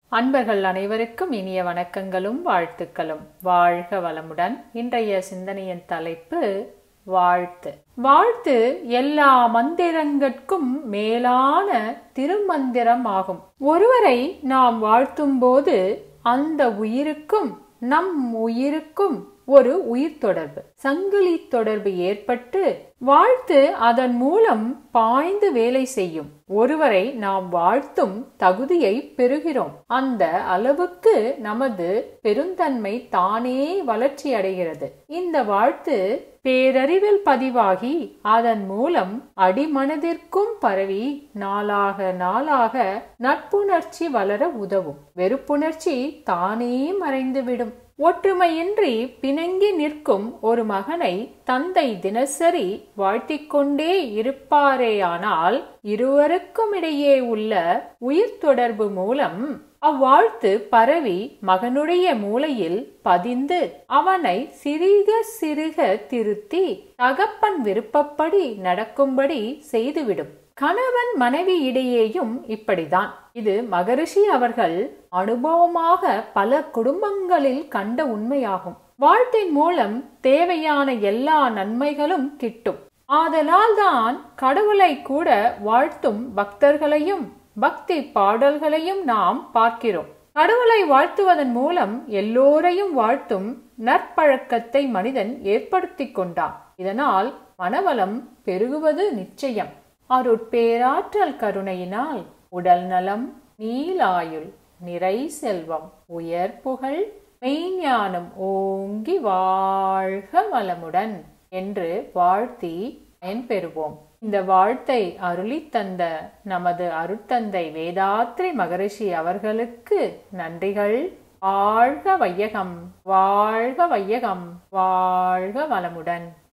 அன்பர்கள் அனைவருக்கும் இனிய வணக்கங்களும் வாழ்த்துக்களும் வாழ்க வளமுடன் இன்றைய சிந்தனையின் தலைப்பு வாழ்த்து வாழ்த்து எல்லா மந்திரங்கட்கும் மேலான திருமந்திரம் ஆகும் ஒருவரை நாம் வாழ்த்தும்போது அந்த உயிருக்கும் நம் உயிருக்கும் ஒரு உயிர் தொடர்பு சங்கிலி தொடர்பு ஏற்பட்டு வாழ்த்து அதன் மூலம் பாய்ந்து வேலை செய்யும் ஒருவரை நாம் வாழ்த்தும் தகுதியை பெறுகிறோம் அந்த அளவுக்கு நமது பெருந்தன்மை தானே வளர்ச்சி அடைகிறது இந்த வாழ்த்து பேரறிவில் பதிவாகி அதன் மூலம் அடிமனதிற்கும் பரவி நாளாக நாளாக நட்புணர்ச்சி வளர உதவும் வெறுப்புணர்ச்சி தானே மறைந்துவிடும் ஒற்றுமையின்றி பிணங்கி நிற்கும் ஒரு மகனை தந்தை தினசரி வாழ்த்திக் கொண்டே இருப்பாரேயானால் இருவருக்கும் இடையே உள்ள உயிர் தொடர்பு மூலம் அவ்வாழ்த்து பரவி மகனுடைய மூளையில் பதிந்து அவனை சிறிக சிறுக திருத்தி தகப்பன் விருப்பப்படி நடக்கும்படி செய்துவிடும் கணவன் மனைவி இடையேயும் இப்படிதான் இது மகரிஷி அவர்கள் அனுபவமாக பல குடும்பங்களில் கண்ட உண்மையாகும் வாழ்த்தின் மூலம் தேவையான எல்லா நன்மைகளும் கிட்டும் ஆதலால் தான் கடவுளை கூட வாழ்த்தும் பக்தர்களையும் பக்தி பாடல்களையும் நாம் பார்க்கிறோம் கடவுளை வாழ்த்துவதன் மூலம் எல்லோரையும் வாழ்த்தும் நற்பழக்கத்தை மனிதன் ஏற்படுத்தி கொண்டான் இதனால் மனவளம் பெருகுவது நிச்சயம் அருட்பேராற்றல் கருணையினால் உடல் நலம் நீலாயுள் நிறை செல்வம் உயர் புகழ் மெய்ஞானம் ஓங்கி வாழ்க வளமுடன் என்று வாழ்த்தி பயன்பெறுவோம் இந்த வாழ்த்தை அருளி தந்த நமது அருட்தந்தை வேதாத்ரி மகரிஷி அவர்களுக்கு நன்றிகள் வாழ்க வையகம் வாழ்க வையகம் வாழ்க வளமுடன்